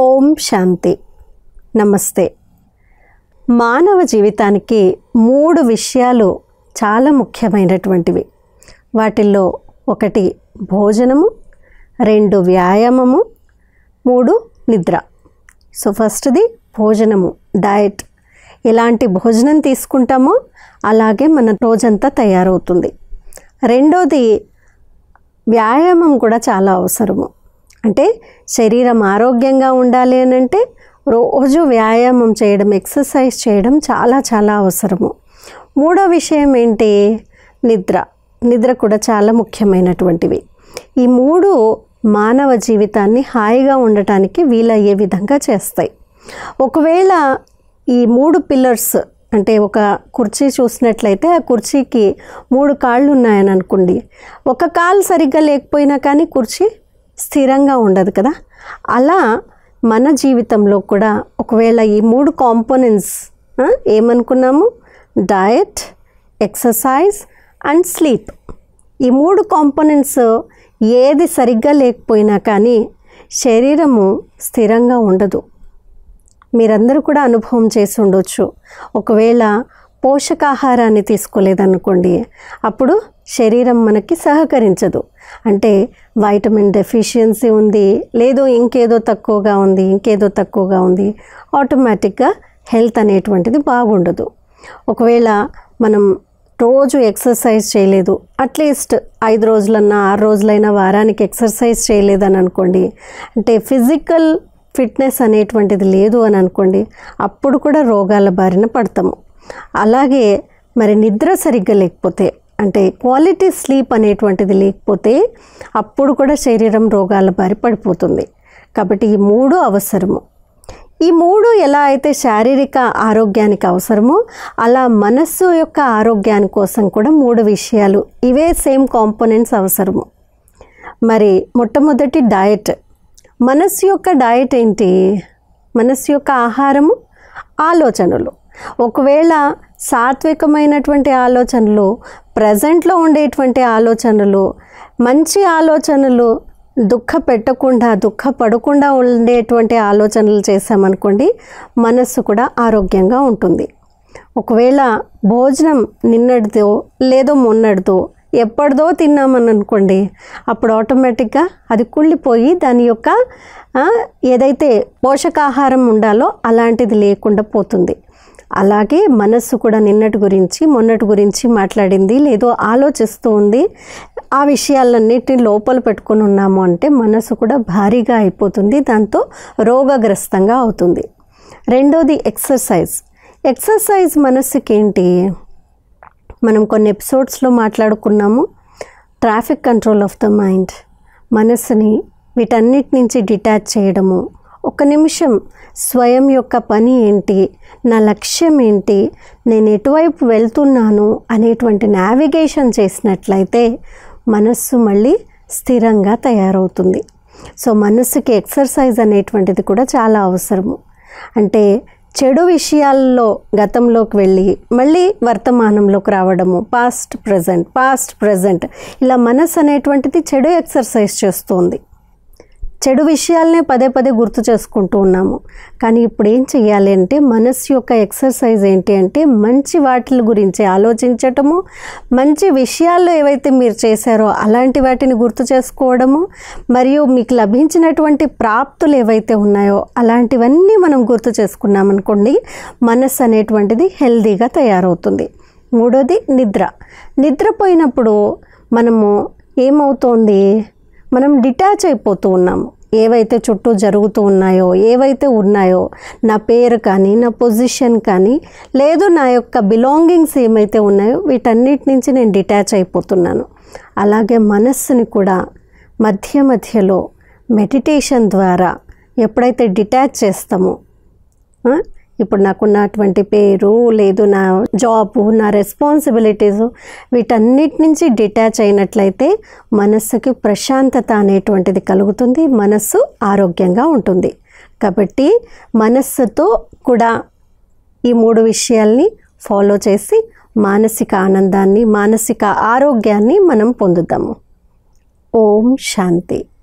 ఓం శాంతి నమస్తే మానవ జీవితానికి మూడు విషయాలు చాలా ముఖ్యమైనటువంటివి వాటిల్లో ఒకటి భోజనము రెండు వ్యాయామము మూడు నిద్ర సో ఫస్ట్ది భోజనము డయట్ ఎలాంటి భోజనం తీసుకుంటామో అలాగే మన రోజంతా తయారవుతుంది రెండోది వ్యాయామం కూడా చాలా అవసరము అంటే శరీరం ఆరోగ్యంగా ఉండాలి అని అంటే రోజు వ్యాయామం చేయడం ఎక్సర్సైజ్ చేయడం చాలా చాలా అవసరము మూడో విషయం ఏంటి నిద్ర నిద్ర కూడా చాలా ముఖ్యమైనటువంటివి ఈ మూడు మానవ జీవితాన్ని హాయిగా ఉండటానికి వీలయ్యే విధంగా చేస్తాయి ఒకవేళ ఈ మూడు పిల్లర్స్ అంటే ఒక కుర్చీ చూసినట్లయితే ఆ కుర్చీకి మూడు కాళ్ళు ఉన్నాయని అనుకోండి ఒక కాలు సరిగ్గా లేకపోయినా కానీ కుర్చీ స్థిరంగా ఉండదు కదా అలా మన జీవితంలో కూడా ఒకవేళ ఈ మూడు కాంపోనెంట్స్ ఏమనుకున్నాము డయట్ ఎక్సర్సైజ్ అండ్ స్లీప్ ఈ మూడు కాంపోనెంట్స్ ఏది సరిగ్గా లేకపోయినా కానీ శరీరము స్థిరంగా ఉండదు మీరందరూ కూడా అనుభవం చేసి ఉండొచ్చు ఒకవేళ పోషకాహారాన్ని తీసుకోలేదనుకోండి అప్పుడు శరీరం మనకి సహకరించదు అంటే వైటమిన్ డెఫిషియన్సీ ఉంది లేదు ఇంకేదో తక్కువగా ఉంది ఇంకేదో తక్కువగా ఉంది ఆటోమేటిక్గా హెల్త్ అనేటువంటిది బాగుండదు ఒకవేళ మనం రోజు ఎక్సర్సైజ్ చేయలేదు అట్లీస్ట్ ఐదు రోజులన్నా ఆరు రోజులైనా వారానికి ఎక్సర్సైజ్ చేయలేదని అనుకోండి అంటే ఫిజికల్ ఫిట్నెస్ అనేటువంటిది లేదు అని అనుకోండి అప్పుడు కూడా రోగాల బారిన పడతాము అలాగే మరి నిద్ర సరిగ్గా లేకపోతే అంటే క్వాలిటీ స్లీప్ అనేటువంటిది లేకపోతే అప్పుడు కూడా శరీరం రోగాల బారి పడిపోతుంది కాబట్టి ఈ మూడు అవసరము ఈ మూడు ఎలా అయితే శారీరక ఆరోగ్యానికి అవసరమో అలా మనస్సు యొక్క ఆరోగ్యాని కోసం కూడా మూడు విషయాలు ఇవే సేమ్ కాంపోనెంట్స్ అవసరము మరి మొట్టమొదటి డయట్ మనస్సు యొక్క డయట్ ఏంటి మనస్సు యొక్క ఆహారము ఆలోచనలు ఒకవేళ సాత్వికమైనటువంటి ఆలోచనలు ప్రజెంట్లో ఉండేటువంటి ఆలోచనలు మంచి ఆలోచనలు దుఃఖ పెట్టకుండా దుఃఖపడకుండా ఉండేటువంటి ఆలోచనలు చేసామనుకోండి మనస్సు కూడా ఆరోగ్యంగా ఉంటుంది ఒకవేళ భోజనం నిన్నటిదో లేదో మొన్నటిదో ఎప్పటిదో తిన్నామని అనుకోండి అప్పుడు ఆటోమేటిక్గా అది కుళ్ళిపోయి దాని యొక్క ఏదైతే పోషకాహారం ఉండాలో అలాంటిది లేకుండా పోతుంది అలాగే మనస్సు కూడా నిన్నటి గురించి మొన్నటి గురించి మాట్లాడింది లేదో ఆలోచిస్తూ ఉంది ఆ విషయాలన్నిటిని లోపల పెట్టుకొని ఉన్నాము అంటే మనసు కూడా భారీగా అయిపోతుంది దాంతో రోగగ్రస్తంగా అవుతుంది రెండోది ఎక్సర్సైజ్ ఎక్సర్సైజ్ మనస్సుకి ఏంటి మనం కొన్ని ఎపిసోడ్స్లో మాట్లాడుకున్నాము traffic control of the mind మనస్సుని వీటన్నిటి నుంచి డిటాచ్ చేయడము ఒక నిమిషం స్వయం యొక్క పని ఏంటి నా లక్ష్యం ఏంటి నేను ఎటువైపు వెళ్తున్నాను అనేటువంటి నావిగేషన్ చేసినట్లయితే మనస్సు మళ్ళీ స్థిరంగా తయారవుతుంది సో మనస్సుకి ఎక్సర్సైజ్ అనేటువంటిది కూడా చాలా అవసరము అంటే చెడు విషయాల్లో గతంలోకి వెళ్ళి మళ్ళీ వర్తమానంలోకి రావడము పాస్ట్ ప్రజెంట్ పాస్ట్ ప్రజెంట్ ఇలా మనస్సు అనేటువంటిది చెడు ఎక్సర్సైజ్ చేస్తుంది చెడు విషయాలనే పదే పదే గుర్తు చేసుకుంటూ ఉన్నాము కానీ ఇప్పుడు ఏం చెయ్యాలి అంటే మనస్సు యొక్క ఎక్సర్సైజ్ ఏంటి అంటే మంచి వాటి గురించి ఆలోచించటము మంచి విషయాల్లో ఏవైతే మీరు చేశారో అలాంటి వాటిని గుర్తు చేసుకోవడము మరియు మీకు లభించినటువంటి ప్రాప్తులు ఏవైతే ఉన్నాయో అలాంటివన్నీ మనం గుర్తు చేసుకున్నాం అనుకోండి మనస్సు అనేటువంటిది హెల్దీగా తయారవుతుంది మూడోది నిద్ర నిద్రపోయినప్పుడు మనము ఏమవుతోంది మనం డిటాచ్ అయిపోతూ ఉన్నాము ఏవైతే చుట్టూ జరుగుతూ ఉన్నాయో ఏవైతే ఉన్నాయో నా పేరు కానీ నా పొజిషన్ కానీ లేదు నా యొక్క బిలాంగింగ్స్ ఏమైతే ఉన్నాయో వీటన్నిటి నుంచి నేను డిటాచ్ అయిపోతున్నాను అలాగే మనస్సుని కూడా మధ్య మధ్యలో మెడిటేషన్ ద్వారా ఎప్పుడైతే డిటాచ్ చేస్తామో ఇప్పుడు నాకున్నటువంటి పేరు లేదు నా జాబు నా రెస్పాన్సిబిలిటీస్ వీటన్నిటి నుంచి డిటాచ్ అయినట్లయితే మనస్సుకి ప్రశాంతత అనేటువంటిది కలుగుతుంది మనస్సు ఆరోగ్యంగా ఉంటుంది కాబట్టి మనస్సుతో కూడా ఈ మూడు విషయాల్ని ఫాలో చేసి మానసిక ఆనందాన్ని మానసిక ఆరోగ్యాన్ని మనం పొందుతాము ఓం శాంతి